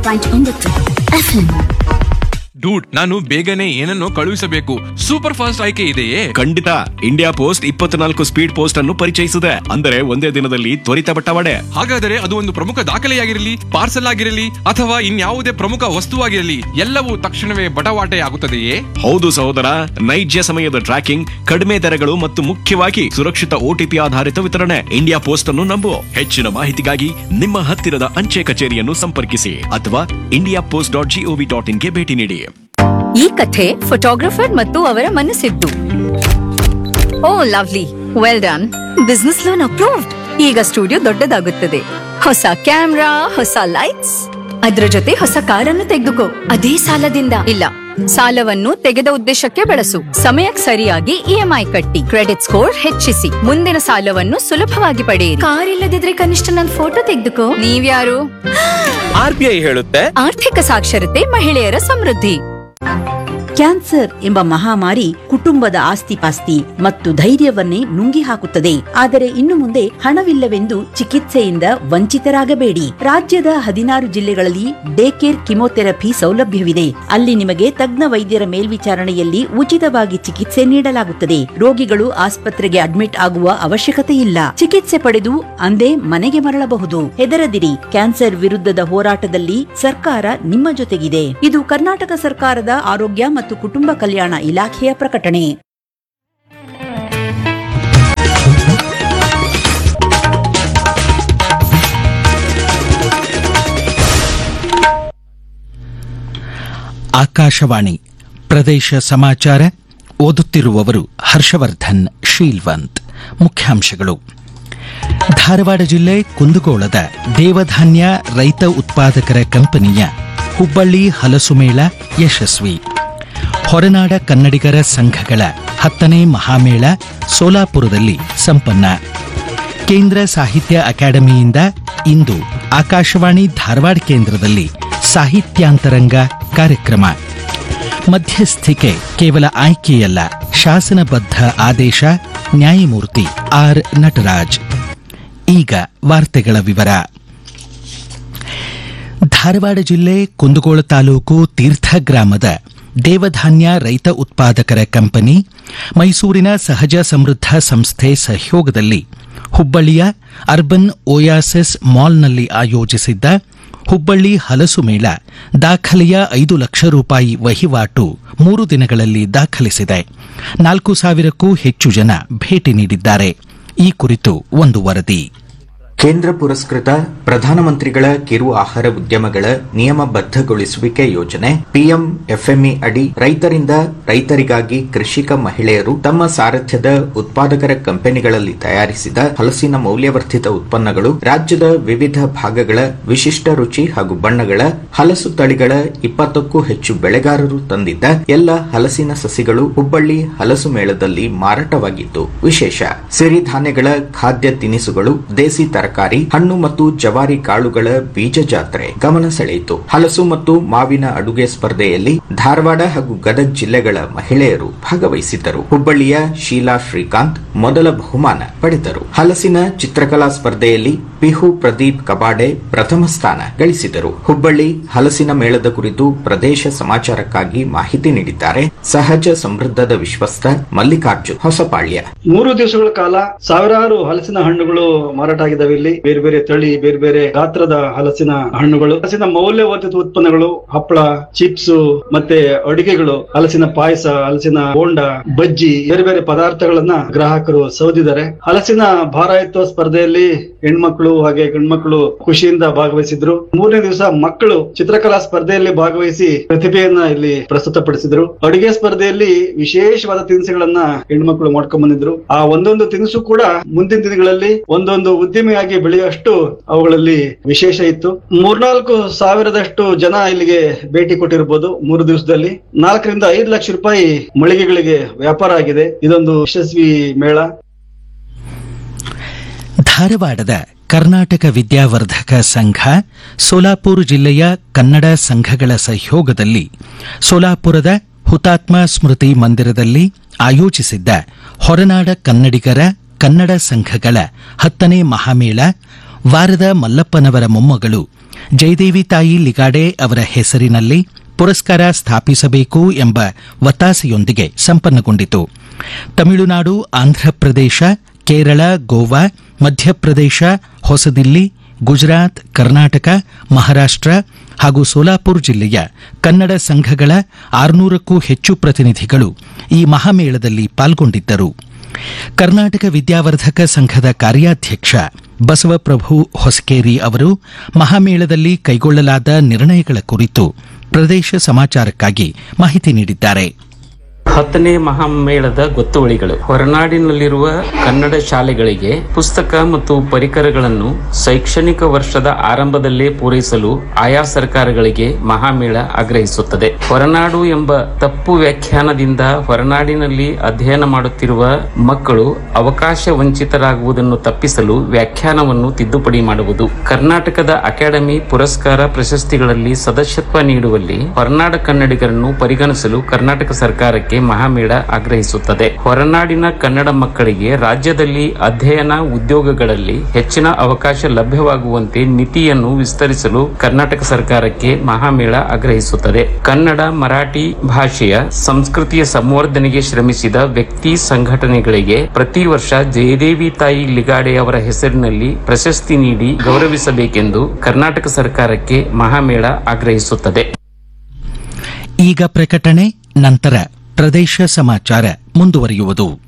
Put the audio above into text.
point ಒಂಬತ್ತು FM dude ನಾನು ಬೇಗನೆ ಏನನ್ನೋ ಕಳುಹಿಸಬೇಕು ಸೂಪರ್ ಫಾಸ್ಟ್ ಆಯ್ಕೆ ಇದೆಯೇ ಖಂಡಿತ ಇಂಡಿಯಾ ಪೋಸ್ಟ್ ಇಪ್ಪತ್ನಾಲ್ಕು ಸ್ಪೀಡ್ ಪೋಸ್ಟ್ ಅನ್ನು ಪರಿಚಯಿಸಿದೆ ಅಂದರೆ ಒಂದೇ ದಿನದಲ್ಲಿ ತ್ವರಿತ ಬಟ್ಟವಾಡೆ ಹಾಗಾದರೆ ಅದು ಒಂದು ಪ್ರಮುಖ ದಾಖಲೆಯಾಗಿರಲಿ ಪಾರ್ಸಲ್ ಆಗಿರಲಿ ಅಥವಾ ಇನ್ಯಾವುದೇ ಪ್ರಮುಖ ವಸ್ತುವಾಗಿರಲಿ ಎಲ್ಲವೂ ತಕ್ಷಣವೇ ಬಟವಾಟೆ ಆಗುತ್ತದೆಯೇ ಹೌದು ಸಹೋದರ ನೈಜ ಸಮಯದ ಟ್ರ್ಯಾಕಿಂಗ್ ಕಡಿಮೆ ದರಗಳು ಮತ್ತು ಮುಖ್ಯವಾಗಿ ಸುರಕ್ಷಿತ ಓಟಿಪಿ ಆಧಾರಿತ ವಿತರಣೆ ಇಂಡಿಯಾ ಪೋಸ್ಟ್ ಅನ್ನು ನಂಬು ಹೆಚ್ಚಿನ ಮಾಹಿತಿಗಾಗಿ ನಿಮ್ಮ ಹತ್ತಿರದ ಅಂಚೆ ಕಚೇರಿಯನ್ನು ಸಂಪರ್ಕಿಸಿ ಅಥವಾ India post dot GOV dot ಇನ್ಗೆ ಭೇಟಿ ನೀಡಿ ಈ ಕಥೆ ಫೋಟೋಗ್ರಫರ್ ಮತ್ತು ಅವರ ಮನಸ್ಸಿದ್ದು oh lovely well done business loan approved ಈಗ ಸ್ಟುಡಿಯೋ ದೊಡ್ಡದಾಗುತ್ತದೆ ಹೊಸ ಕ್ಯಾಮ್ರಾ ಹೊಸ ಲೈಟ್ಸ್ ಅದ್ರ ಜೊತೆ ಹೊಸ ಕಾರನ್ನು ತೆಗೆದುಕೋ ಅದೇ ಸಾಲದಿಂದ ಇಲ್ಲ ಸಾಲವನ್ನು ತೆಗೆದ ಉದ್ದೇಶಕ್ಕೆ ಬಳಸು ಸಮಯಕ್ಕೆ ಸರಿಯಾಗಿ ಇಎಂಐ ಕಟ್ಟಿ ಕ್ರೆಡಿಟ್ ಸ್ಕೋರ್ ಹೆಚ್ಚಿಸಿ ಮುಂದಿನ ಸಾಲವನ್ನು ಸುಲಭವಾಗಿ ಪಡೆಯಿರಿ ಕಾರ್ ಇಲ್ಲದಿದ್ರೆ ಕನಿಷ್ಠ ನನ್ನ ಫೋಟೋ ತೆಗೆದುಕೋ ನೀವ್ಯಾರು ಆರ್ ಬಿ ಐ ಹೇಳುತ್ತೆ ಆರ್ಥಿಕ ಸಾಕ್ಷರತೆ ಮಹಿಳೆಯರ ಸಮೃದ್ಧಿ ಕ್ಯಾನ್ಸರ್ ಎಂಬ ಮಹಾಮಾರಿ ಕುಟುಂಬದ ಆಸ್ತಿಪಾಸ್ತಿ ಮತ್ತು ಧೈರ್ಯವನ್ನೇ ನುಂಗಿ ಹಾಕುತ್ತದೆ ಆದರೆ ಇನ್ನು ಮುಂದೆ ಹಣವಿಲ್ಲವೆಂದು ಚಿಕಿತ್ಸೆಯಿಂದ ವಂಚಿತರಾಗಬೇಡಿ ರಾಜ್ಯದ ಹದಿನಾರು ಜಿಲ್ಲೆಗಳಲ್ಲಿ ಡೇ ಕೇರ್ ಕಿಮೋಥೆರಪಿ ಸೌಲಭ್ಯವಿದೆ ಅಲ್ಲಿ ನಿಮಗೆ ತಜ್ಞ ವೈದ್ಯರ ಮೇಲ್ವಿಚಾರಣೆಯಲ್ಲಿ ಉಚಿತವಾಗಿ ಚಿಕಿತ್ಸೆ ನೀಡಲಾಗುತ್ತದೆ ರೋಗಿಗಳು ಆಸ್ಪತ್ರೆಗೆ ಅಡ್ಮಿಟ್ ಆಗುವ ಅವಶ್ಯಕತೆ ಇಲ್ಲ ಚಿಕಿತ್ಸೆ ಪಡೆದು ಅಂದೇ ಮನೆಗೆ ಮರಳಬಹುದು ಹೆದರದಿರಿ ಕ್ಯಾನ್ಸರ್ ವಿರುದ್ಧದ ಹೋರಾಟದಲ್ಲಿ ಸರ್ಕಾರ ನಿಮ್ಮ ಜೊತೆಗಿದೆ ಇದು ಕರ್ನಾಟಕ ಸರ್ಕಾರದ ಆರೋಗ್ಯ ಮತ್ತು ಕುಟುಂಬ ಕಲ್ಯಾಣ ಇಲಾಖೆಯ ಪ್ರಕಟಣೆ ಆಕಾಶವಾಣಿ ಪ್ರದೇಶ ಸಮಾಚಾರ ಓದುತ್ತಿರುವವರು ಹರ್ಷವರ್ಧನ್ ಶೀಲ್ವಂತ್ ಮುಖ್ಯಾಂಶಗಳು ಧಾರವಾಡ ಜಿಲ್ಲೆ ಕುಂದಗೋಳದ ದೇವಧಾನ್ಯ ರೈತ ಉತ್ಪಾದಕರ ಕಂಪನಿಯ ಹುಬ್ಬಳ್ಳಿ ಹಲಸು ಮೇಳ ಯಶಸ್ವಿ ಹೊರನಾಡ ಕನ್ನಡಿಗರ ಸಂಘಗಳ ಹತ್ತನೇ ಮಹಾಮೇಳ ಸೋಲಾಪುರದಲ್ಲಿ ಸಂಪನ್ನ ಕೇಂದ್ರ ಸಾಹಿತ್ಯ ಅಕಾಡೆಮಿಯಿಂದ ಇಂದು ಆಕಾಶವಾಣಿ ಧಾರವಾಡ ಕೇಂದ್ರದಲ್ಲಿ ಸಾಹಿತ್ಯಾಂತರಂಗ ಕಾರ್ಯಕ್ರಮ ಮಧ್ಯಸ್ಥಿಕೆ ಕೇವಲ ಆಯ್ಕೆಯಲ್ಲ ಶಾಸನಬದ್ಧ ಆದೇಶ ನ್ಯಾಯಮೂರ್ತಿ ಆರ್ ನಟರಾಜ್ ಈಗ ವಾರ್ತೆಗಳ ವಿವರ ಧಾರವಾಡ ಜಿಲ್ಲೆ ಕುಂದಗೋಳ ತಾಲೂಕು ತೀರ್ಥ ಗ್ರಾಮದ ದೇವಧಾನ್ಯ ರೈತ ಉತ್ಪಾದಕರ ಕಂಪನಿ ಮೈಸೂರಿನ ಸಹಜ ಸಮೃದ್ಧ ಸಂಸ್ಥೆ ಸಹಯೋಗದಲ್ಲಿ ಹುಬ್ಬಳ್ಳಿಯ ಅರ್ಬನ್ ಓಯಾಸಿಸ್ ಮಾಲ್ನಲ್ಲಿ ಆಯೋಜಿಸಿದ್ದ ಹುಬ್ಬಳ್ಳಿ ಹಲಸು ಮೇಳ ದಾಖಲೆಯ ಐದು ಲಕ್ಷ ರೂಪಾಯಿ ವಹಿವಾಟು ಮೂರು ದಿನಗಳಲ್ಲಿ ದಾಖಲಿಸಿದೆ ನಾಲ್ಕು ಸಾವಿರಕ್ಕೂ ಹೆಚ್ಚು ಜನ ಭೇಟಿ ನೀಡಿದ್ದಾರೆ ಈ ಕುರಿತು ಒಂದು ವರದಿ ಕೇಂದ್ರ ಪುರಸ್ಕೃತ ಪ್ರಧಾನಮಂತ್ರಿಗಳ ಕಿರು ಆಹಾರ ಉದ್ಯಮಗಳ ನಿಯಮಬದ್ಧಗೊಳಿಸುವಿಕೆ ಯೋಜನೆ ಪಿಎಂ ಎಫ್ಎಂಇ ಅಡಿ ರೈತರಿಂದ ರೈತರಿಗಾಗಿ ಕೃಷಿಕ ಮಹಿಳೆಯರು ತಮ್ಮ ಸಾರಥ್ಯದ ಉತ್ಪಾದಕರ ಕಂಪನಿಗಳಲ್ಲಿ ತಯಾರಿಸಿದ ಹಲಸಿನ ಮೌಲ್ಯವರ್ಧಿತ ಉತ್ಪನ್ನಗಳು ರಾಜ್ಯದ ವಿವಿಧ ಭಾಗಗಳ ವಿಶಿಷ್ಟ ರುಚಿ ಹಾಗೂ ಬಣ್ಣಗಳ ಹಲಸು ತಳಿಗಳ ಇಪ್ಪತ್ತಕ್ಕೂ ಹೆಚ್ಚು ಬೆಳೆಗಾರರು ತಂದಿದ್ದ ಎಲ್ಲ ಹಲಸಿನ ಸಸಿಗಳು ಹುಬ್ಬಳ್ಳಿ ಹಲಸು ಮೇಳದಲ್ಲಿ ಮಾರಾಟವಾಗಿತ್ತು ವಿಶೇಷ ಸಿರಿಧಾನ್ಯಗಳ ಖಾದ್ಯ ತಿನಿಸುಗಳು ದೇಸಿ ತರಕಾರಿ ಹಣ್ಣು ಮತ್ತು ಜವಾರಿ ಕಾಳುಗಳ ಬೀಜ ಜಾತ್ರೆ ಗಮನ ಸೆಳೆಯಿತು ಹಲಸು ಮತ್ತು ಮಾವಿನ ಅಡುಗೆ ಸ್ಪರ್ಧೆಯಲ್ಲಿ ಧಾರವಾಡ ಹಾಗೂ ಗದಗ ಜಿಲ್ಲೆಗಳ ಮಹಿಳೆಯರು ಭಾಗವಹಿಸಿದ್ದರು ಹುಬ್ಬಳ್ಳಿಯ ಶೀಲಾ ಶ್ರೀಕಾಂತ್ ಮೊದಲ ಬಹುಮಾನ ಪಡೆದರು ಹಲಸಿನ ಚಿತ್ರಕಲಾ ಸ್ಪರ್ಧೆಯಲ್ಲಿ ಪಿಹು ಪ್ರದೀಪ್ ಕಬಾಡೆ ಪ್ರಥಮ ಸ್ಥಾನ ಗಳಿಸಿದರು ಹುಬ್ಬಳ್ಳಿ ಹಲಸಿನ ಮೇಳದ ಕುರಿತು ಪ್ರದೇಶ ಸಮಾಚಾರಕ್ಕಾಗಿ ಮಾಹಿತಿ ನೀಡಿದ್ದಾರೆ ಸಹಜ ಸಮೃದ್ಧದ ವಿಶ್ವಸ್ತ ಮಲ್ಲಿಕಾರ್ಜುನ್ ಹೊಸಪಾಳ್ಯ ಮೂರು ದಿವಸಗಳ ಕಾಲ ಸಾವಿರಾರು ಹಲಸಿನ ಹಣ್ಣುಗಳು ಮಾರಾಟ ಆಗಿದ್ದಾವೆ ಇಲ್ಲಿ ಬೇರೆ ಬೇರೆ ತಳಿ ಬೇರೆ ಬೇರೆ ಗಾತ್ರದ ಹಲಸಿನ ಹಣ್ಣುಗಳು ಹಲಸಿನ ಮೌಲ್ಯವರ್ಧಿತ ಉತ್ಪನ್ನಗಳು ಹಪ್ಪಳ ಚಿಪ್ಸ್ ಮತ್ತೆ ಅಡುಗೆಗಳು ಹಲಸಿನ ಪಾಯಸ ಹಲಸಿನ ಬೋಂಡ ಬಜ್ಜಿ ಬೇರೆ ಬೇರೆ ಪದಾರ್ಥಗಳನ್ನ ಗ್ರಾಹಕರು ಸೌದಿದ್ದಾರೆ ಹಲಸಿನ ಭಾರ ಎತ್ತುವ ಸ್ಪರ್ಧೆಯಲ್ಲಿ ಹೆಣ್ಮಕ್ಳು ಹಾಗೆ ಗಂಡ್ಮಕ್ಳು ಖುಷಿಯಿಂದ ಭಾಗವಹಿಸಿದ್ರು ಮೂರನೇ ದಿವಸ ಮಕ್ಕಳು ಚಿತ್ರಕಲಾ ಸ್ಪರ್ಧೆಯಲ್ಲಿ ಭಾಗವಹಿಸಿ ಪ್ರತಿಭೆಯನ್ನ ಇಲ್ಲಿ ಪ್ರಸ್ತುತಪಡಿಸಿದ್ರು ಅಡುಗೆ ಸ್ಪರ್ಧೆಯಲ್ಲಿ ವಿಶೇಷವಾದ ತಿನಿಸುಗಳನ್ನ ಹೆಣ್ಮಕ್ಳು ಮಾಡ್ಕೊಂಡ್ ಬಂದಿದ್ರು ಆ ಒಂದೊಂದು ತಿನಿಸು ಕೂಡ ಮುಂದಿನ ದಿನಗಳಲ್ಲಿ ಒಂದೊಂದು ಉದ್ಯಮಿಯಾಗಿ ಬೆಳೆಯುವಷ್ಟು ಅವುಗಳಲ್ಲಿ ವಿಶೇಷ ಇತ್ತು ಮೂರ್ನಾಲ್ಕು ಸಾವಿರದಷ್ಟು ಜನ ಇಲ್ಲಿಗೆ ಭೇಟಿ ಕೊಟ್ಟಿರಬಹುದು ಮೂರು ದಿವಸದಲ್ಲಿ ನಾಲ್ಕರಿಂದ ಐದು ಲಕ್ಷ ರೂಪಾಯಿ ಮಳಿಗೆಗಳಿಗೆ ವ್ಯಾಪಾರ ಆಗಿದೆ ಇದೊಂದು ಯಶಸ್ವಿ ಮೇಳ ಧಾರವಾಡದ ಕರ್ನಾಟಕ ವಿದ್ಯಾವರ್ಧಕ ಸಂಘ ಸೋಲಾಪುರ ಜಿಲ್ಲೆಯ ಕನ್ನಡ ಸಂಘಗಳ ಸಹಯೋಗದಲ್ಲಿ ಸೋಲಾಪುರದ ಹುತಾತ್ಮ ಸ್ಮೃತಿ ಮಂದಿರದಲ್ಲಿ ಆಯೋಜಿಸಿದ್ದ ಹೊರನಾಡ ಕನ್ನಡಿಗರ ಕನ್ನಡ ಸಂಘಗಳ ಹತ್ತನೇ ಮಹಾಮೇಳ ವಾರದ ಮಲ್ಲಪ್ಪನವರ ಮೊಮ್ಮಗಳು ಜಯದೇವಿ ತಾಯಿ ಲಿಗಾಡೆ ಅವರ ಹೆಸರಿನಲ್ಲಿ ಪುರಸ್ಕಾರ ಸ್ಥಾಪಿಸಬೇಕು ಎಂಬ ಒತ್ತಾಸೆಯೊಂದಿಗೆ ಸಂಪನ್ನಗೊಂಡಿತು ತಮಿಳುನಾಡು ಆಂಧ್ರಪ್ರದೇಶ ಕೇರಳ ಗೋವಾ ಮಧ್ಯಪ್ರದೇಶ ಹೊಸದಿಲ್ಲಿ ಗುಜರಾತ್ ಕರ್ನಾಟಕ ಮಹಾರಾಷ್ಟ್ರ ಹಾಗೂ ಸೋಲಾಪುರ್ ಜಿಲ್ಲೆಯ ಕನ್ನಡ ಸಂಘಗಳ ಆರುನೂರಕ್ಕೂ ಹೆಚ್ಚು ಪ್ರತಿನಿಧಿಗಳು ಈ ಮಹಾಮೇಳದಲ್ಲಿ ಪಾಲ್ಗೊಂಡಿದ್ದರು ಕರ್ನಾಟಕ ವಿದ್ಯಾವರ್ಧಕ ಸಂಘದ ಕಾರ್ಯಾಧ್ಯಕ್ಷ ಬಸವಪ್ರಭು ಹೊಸಕೇರಿ ಅವರು ಮಹಾಮೇಳದಲ್ಲಿ ಕೈಗೊಳ್ಳಲಾದ ನಿರ್ಣಯಗಳ ಕುರಿತು ಪ್ರದೇಶ ಸಮಾಚಾರಕ್ಕಾಗಿ ಮಾಹಿತಿ ನೀಡಿದ್ದಾರೆ ಹತ್ತನೇ ಮಹಾಮೇಳದ ಗೊತ್ತುವಳಿಗಳು ಹೊರನಾಡಿನಲ್ಲಿರುವ ಕನ್ನಡ ಶಾಲೆಗಳಿಗೆ ಪುಸ್ತಕ ಮತ್ತು ಪರಿಕರಗಳನ್ನು ಶೈಕ್ಷಣಿಕ ವರ್ಷದ ಆರಂಭದಲ್ಲೇ ಪೂರೈಸಲು ಆಯಾ ಸರ್ಕಾರಗಳಿಗೆ ಮಹಾಮೇಳ ಆಗ್ರಹಿಸುತ್ತದೆ ಹೊರನಾಡು ಎಂಬ ತಪ್ಪು ವ್ಯಾಖ್ಯಾನದಿಂದ ಹೊರನಾಡಿನಲ್ಲಿ ಅಧ್ಯಯನ ಮಾಡುತ್ತಿರುವ ಮಕ್ಕಳು ಅವಕಾಶ ವಂಚಿತರಾಗುವುದನ್ನು ತಪ್ಪಿಸಲು ವ್ಯಾಖ್ಯಾನವನ್ನು ತಿದ್ದುಪಡಿ ಮಾಡುವುದು ಕರ್ನಾಟಕದ ಅಕಾಡೆಮಿ ಪುರಸ್ಕಾರ ಪ್ರಶಸ್ತಿಗಳಲ್ಲಿ ಸದಸ್ಯತ್ವ ನೀಡುವಲ್ಲಿ ಹೊರನಾಡ ಕನ್ನಡಿಗರನ್ನು ಪರಿಗಣಿಸಲು ಕರ್ನಾಟಕ ಸರ್ಕಾರಕ್ಕೆ ಮಹಾಮೇಳ ಆಗ್ರಹಿಸುತ್ತದೆ ಹೊರನಾಡಿನ ಕನ್ನಡ ಮಕ್ಕಳಿಗೆ ರಾಜ್ಯದಲ್ಲಿ ಅಧ್ಯಯನ ಉದ್ಯೋಗಗಳಲ್ಲಿ ಹೆಚ್ಚಿನ ಅವಕಾಶ ಲಭ್ಯವಾಗುವಂತೆ ಮಿತಿಯನ್ನು ವಿಸ್ತರಿಸಲು ಕರ್ನಾಟಕ ಸರ್ಕಾರಕ್ಕೆ ಮಹಾಮೇಳ ಆಗ್ರಹಿಸುತ್ತದೆ ಕನ್ನಡ ಮರಾಠಿ ಭಾಷೆಯ ಸಂಸ್ಕೃತಿಯ ಸಂವರ್ಧನೆಗೆ ಶ್ರಮಿಸಿದ ವ್ಯಕ್ತಿ ಸಂಘಟನೆಗಳಿಗೆ ಪ್ರತಿ ವರ್ಷ ಜಯದೇವಿ ತಾಯಿ ಲಿಗಾಡೆ ಅವರ ಹೆಸರಿನಲ್ಲಿ ಪ್ರಶಸ್ತಿ ನೀಡಿ ಗೌರವಿಸಬೇಕೆಂದು ಕರ್ನಾಟಕ ಸರ್ಕಾರಕ್ಕೆ ಮಹಾಮೇಳ ಆಗ್ರಹಿಸುತ್ತದೆ ಈಗ ಪ್ರಕಟಣೆ ನಂತರ ಪ್ರದೇಶ ಸಮಾಚಾರ ಮುಂದುವರಿಯುವುದು